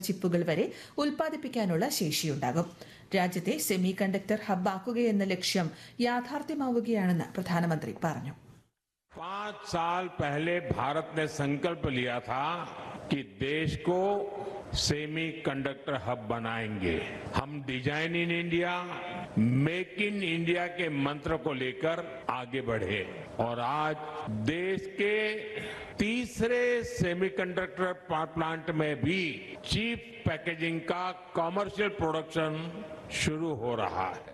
ചിപ്പുകൾ വരെ ഉൽപ്പാദിപ്പിക്കാനുള്ള ശേഷിയുണ്ടാകും രാജ്യത്തെ സെമി കണ്ടക്ടർ ഹബ്ബാക്കുകയെന്ന ലക്ഷ്യം യാഥാർത്ഥ്യമാവുകയാണെന്ന് പ്രധാനമന്ത്രി പറഞ്ഞു पांच साल पहले भारत ने संकल्प लिया था कि देश को सेमी कंडक्टर हब बनाएंगे हम design in India make in India के मंत्र को लेकर आगे बढ़े और आज देश के तीसरे सेमीकंडक्टर प्लांट में भी चीप पैकेजिंग का कमर्शियल प्रोडक्शन शुरू हो रहा है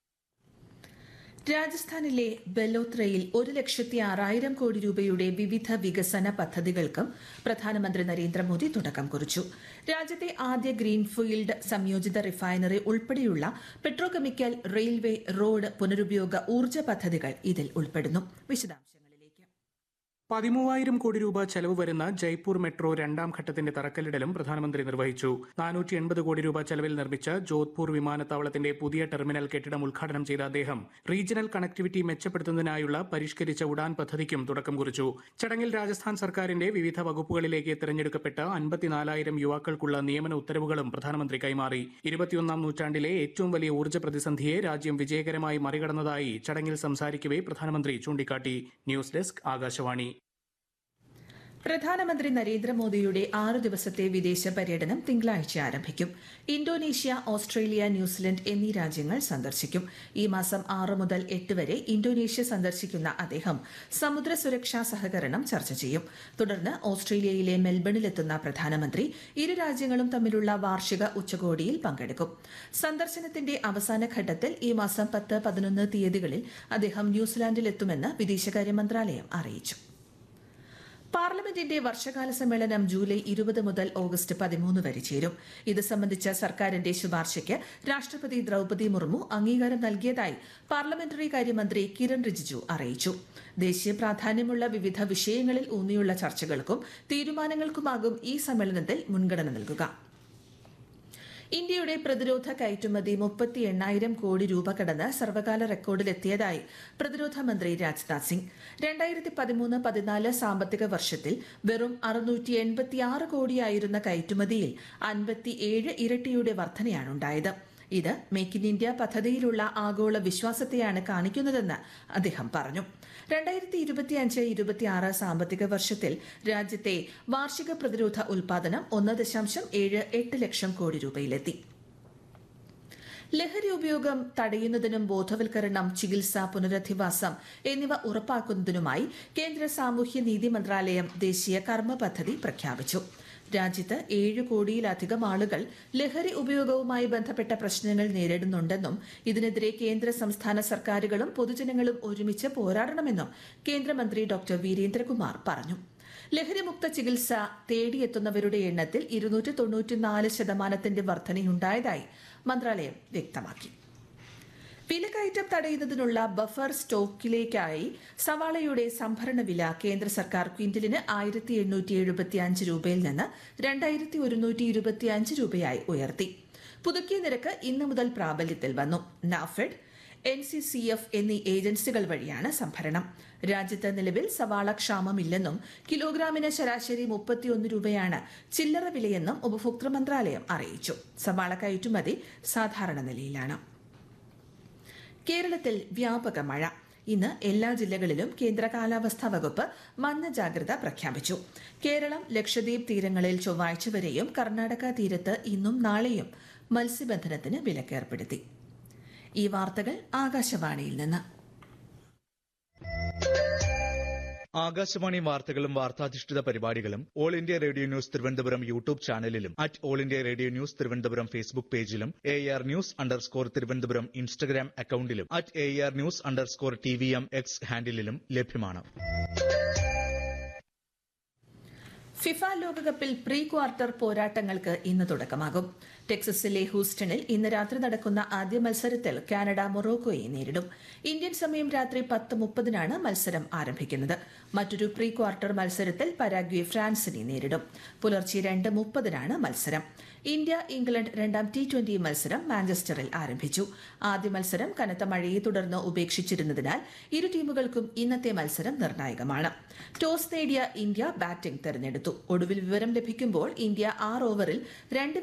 രാജസ്ഥാനിലെ ബലോത്രയിൽ ഒരു ലക്ഷത്തി ആറായിരം കോടി രൂപയുടെ വിവിധ വികസന പദ്ധതികൾക്കും പ്രധാനമന്ത്രി നരേന്ദ്രമോദി തുടക്കം കുറിച്ചു രാജ്യത്തെ ആദ്യ ഗ്രീൻഫീൽഡ് സംയോജിത റിഫൈനറി ഉൾപ്പെടെയുള്ള പെട്രോകെമിക്കൽ റെയിൽവേ റോഡ് പുനരുപയോഗ ഊർജ്ജ പദ്ധതികൾ ഇതിൽ ഉൾപ്പെടുന്നു വിശദാംശങ്ങളിലേക്ക് പതിമൂവായിരം കോടി രൂപ ചെലവ് വരുന്ന ജയ്പൂർ മെട്രോ രണ്ടാം ഘട്ടത്തിന്റെ തറക്കല്ലിടലും പ്രധാനമന്ത്രി നിർവഹിച്ചു നാനൂറ്റി എൺപത് കോടി രൂപ ചെലവിൽ നിർമ്മിച്ച ജോധ്പൂർ വിമാനത്താവളത്തിന്റെ പുതിയ ടെർമിനൽ കെട്ടിടം ഉദ്ഘാടനം ചെയ്ത അദ്ദേഹം റീജിയണൽ കണക്ടിവിറ്റി മെച്ചപ്പെടുത്തുന്നതിനായുള്ള പരിഷ്കരിച്ച ഉഡാൻ പദ്ധതിക്കും തുടക്കം കുറിച്ചു ചടങ്ങിൽ രാജസ്ഥാൻ സർക്കാരിന്റെ വിവിധ വകുപ്പുകളിലേക്ക് തിരഞ്ഞെടുക്കപ്പെട്ട അൻപത്തിനാലായിരം യുവാക്കൾക്കുള്ള നിയമന ഉത്തരവുകളും പ്രധാനമന്ത്രി കൈമാറി ഇരുപത്തിയൊന്നാം നൂറ്റാണ്ടിലെ ഏറ്റവും വലിയ ഊർജ്ജ പ്രതിസന്ധിയെ രാജ്യം വിജയകരമായി മറികടന്നതായി ചടങ്ങിൽ സംസാരിക്കവെ പ്രധാനമന്ത്രി ചൂണ്ടിക്കാട്ടി ന്യൂസ് ഡെസ്ക് ആകാശവാണി പ്രധാനമന്ത്രി നരേന്ദ്രമോദിയുടെ ആറു ദിവസത്തെ വിദേശ പര്യടനം തിങ്കളാഴ്ച ആരംഭിക്കും ഇന്തോനേഷ്യ ഓസ്ട്രേലിയ ന്യൂസിലൻഡ് എന്നീ രാജ്യങ്ങൾ സന്ദർശിക്കും ഈ മാസം ആറ് മുതൽ എട്ട് വരെ ഇന്തോനേഷ്യ സന്ദർശിക്കുന്ന അദ്ദേഹം സമുദ്ര സുരക്ഷാ സഹകരണം ചർച്ച ചെയ്യും തുടർന്ന് ഓസ്ട്രേലിയയിലെ മെൽബണിലെത്തുന്ന പ്രധാനമന്ത്രി ഇരു രാജ്യങ്ങളും തമ്മിലുള്ള വാർഷിക ഉച്ചകോടിയിൽ പങ്കെടുക്കും സന്ദർശനത്തിന്റെ അവസാന ഘട്ടത്തിൽ ഈ മാസം പത്ത് പതിനൊന്ന് തീയതികളിൽ അദ്ദേഹം ന്യൂസിലാൻഡിലെത്തുമെന്ന് വിദേശകാര്യ മന്ത്രാലയം അറിയിച്ചു പാർലമെന്റിന്റെ വർഷകാല സമ്മേളനം ജൂലൈ ഇരുപത് മുതൽ ഓഗസ്റ്റ് പതിമൂന്ന് വരെ ചേരും ഇത് സംബന്ധിച്ച സർക്കാരിന്റെ ശുപാർശയ്ക്ക് രാഷ്ട്രപതി ദ്രൌപതി മുർമു അംഗീകാരം നൽകിയതായി പാർലമെന്ററി കാര്യമന്ത്രി കിരൺ റിജിജു അറിയിച്ചു ദേശീയ പ്രാധാന്യമുള്ള വിവിധ വിഷയങ്ങളിൽ ഊന്നിയുള്ള ചർച്ചകൾക്കും തീരുമാനങ്ങൾക്കുമാകും ഈ സമ്മേളനത്തിൽ മുൻഗണന നൽകുക ഇന്ത്യയുടെ പ്രതിരോധ കയറ്റുമതി മുപ്പത്തി എണ്ണായിരം കോടി രൂപ കടന്ന് സർവകാല റെക്കോർഡിലെത്തിയതായി പ്രതിരോധ മന്ത്രി രാജ്നാഥ് സിംഗ് രണ്ടായിരത്തി പതിമൂന്ന് പതിനാല് സാമ്പത്തിക വർഷത്തിൽ വെറും അറുന്നൂറ്റി എൺപത്തിയാറ് കോടിയായിരുന്ന കയറ്റുമതിയിൽ അൻപത്തിയേഴ് ഇരട്ടിയുടെ വർധനയാണുണ്ടായത് ഇത് മേക്ക് ഇൻ ഇന്ത്യ പദ്ധതിയിലുള്ള ആഗോള വിശ്വാസത്തെയാണ് കാണിക്കുന്നതെന്ന് അദ്ദേഹം പറഞ്ഞു രണ്ടായിരത്തി ഇരുപത്തിയഞ്ച് ഇരുപത്തിയാറ് സാമ്പത്തിക വർഷത്തിൽ രാജ്യത്തെ വാർഷിക പ്രതിരോധ ഉൽപാദനം ഒന്ന് ദശാംശം ഏഴ് എട്ട് ലക്ഷം കോടി രൂപയിലെത്തി ലഹരി ഉപയോഗം തടയുന്നതിനും ബോധവൽക്കരണം ചികിത്സ പുനരധിവാസം എന്നിവ ഉറപ്പാക്കുന്നതിനുമായി കേന്ദ്ര സാമൂഹ്യ നീതി മന്ത്രാലയം ദേശീയ കർമ്മ പദ്ധതി പ്രഖ്യാപിച്ചു രാജ്യത്ത് ഏഴ് കോടിയിലധികം ആളുകൾ ലഹരി ഉപയോഗവുമായി ബന്ധപ്പെട്ട പ്രശ്നങ്ങൾ നേരിടുന്നുണ്ടെന്നും ഇതിനെതിരെ കേന്ദ്ര സംസ്ഥാന സർക്കാരുകളും പൊതുജനങ്ങളും ഒരുമിച്ച് പോരാടണമെന്നും കേന്ദ്രമന്ത്രി ഡോക്ടർ വീരേന്ദ്രകുമാർ പറഞ്ഞു ലഹരിമുക്ത ചികിത്സ തേടിയെത്തുന്നവരുടെ എണ്ണത്തിൽ ഇരുന്നൂറ്റി തൊണ്ണൂറ്റിനാല് ശതമാനത്തിന്റെ വർധനയുണ്ടായതായി മന്ത്രാലയം വ്യക്തമാക്കി വിലക്കയറ്റം തടയുന്നതിനുള്ള ബഫർ സ്റ്റോക്കിലേക്കായി സവാളയുടെ സംഭരണ വില കേന്ദ്ര സർക്കാർ ക്വിന്റലിന് ആയിരത്തി എണ്ണൂറ്റി എഴുപത്തി അഞ്ച് രൂപയിൽ നിന്ന് രണ്ടായിരത്തി ഒരുന്നൂറ്റി ഇരുപത്തി അഞ്ച് രൂപയായി ഉയർത്തി പുതുക്കിയ നിരക്ക് ഇന്ന് മുതൽ പ്രാബല്യത്തിൽ വന്നു NAFED N C C F എന്നീ ഏജൻസികൾ വഴിയാണ് സംഭരണം രാജ്യത്ത് നിലവിൽ സവാള ക്ഷാമമില്ലെന്നും കിലോഗ്രാമിന് ശരാശരി മുപ്പത്തിയൊന്ന് രൂപയാണ് ചില്ലറ വിലയെന്നും ഉപഭോക്തൃ മന്ത്രാലയം അറിയിച്ചു സവാള കയറ്റുമതി സാധാരണ നിലയിലാണ് കേരളത്തിൽ വ്യാപക മഴ ഇന്ന് എല്ലാ ജില്ലകളിലും കേന്ദ്ര കാലാവസ്ഥാ വകുപ്പ് മഞ്ഞ ജാഗ്രത പ്രഖ്യാപിച്ചു കേരളം ലക്ഷദ്വീപ് തീരങ്ങളിൽ ചൊവ്വാഴ്ച വരെയും കർണാടക തീരത്ത് ഇന്നും നാളെയും മത്സ്യബന്ധനത്തിന് വിലക്കേർപ്പെടുത്തി ഈ വാർത്തകൾ ആകാശവാണിയിൽ നിന്ന് ആകാശവാണി വാർത്തകളും വാർത്താധിഷ്ഠിത പരിപാടികളും all India radio news Thiruvananthapuram YouTube ചാനലിലും at all India radio news Thiruvananthapuram Facebook പേജിലും A R news underscore Thiruvananthapuram Instagram അക്കൌണ്ടിലും at A R news underscore T V M X ഹാൻഡിലും ലഭ്യമാണ് ഫിഫ ലോകകപ്പിൽ പ്രീ ക്വാർട്ടർ പോരാട്ടങ്ങൾക്ക് ഇന്ന് തുടക്കമാകും ടെക്സസിലെ ഹൂസ്റ്റണിൽ ഇന്ന് രാത്രി നടക്കുന്ന ആദ്യ മത്സരത്തിൽ കാനഡ മൊറോക്കോയെ നേരിടും ഇന്ത്യൻ സമയം രാത്രി പത്ത് മുപ്പതിനാണ് മത്സരം ആരംഭിക്കുന്നത് മറ്റൊരു പ്രീ ക്വാർട്ടർ മത്സരത്തിൽ പരാഗ്വെ ഫ്രാൻസിനെ നേരിടും പുലർച്ചെ രണ്ട് മുപ്പതിനാണ് മത്സരം ഇന്ത്യ ഇംഗ്ലണ്ട് രണ്ടാം ടി ട്വന്റി മത്സരം മാഞ്ചസ്റ്ററിൽ ആരംഭിച്ചു ആദ്യ മത്സരം കനത്ത മഴയെ തുടർന്ന് ഉപേക്ഷിച്ചിരുന്നതിനാൽ ഇരു ടീമുകൾക്കും ഇന്നത്തെ മത്സരം നിർണായകമാണ് ടോസ് നേടിയ ഇന്ത്യ ബാറ്റിംഗ് തെരഞ്ഞെടുത്തു ഒടുവിൽ വിവരം ലഭിക്കുമ്പോൾ ഇന്ത്യ ആറ് ഓവറിൽ രണ്ട്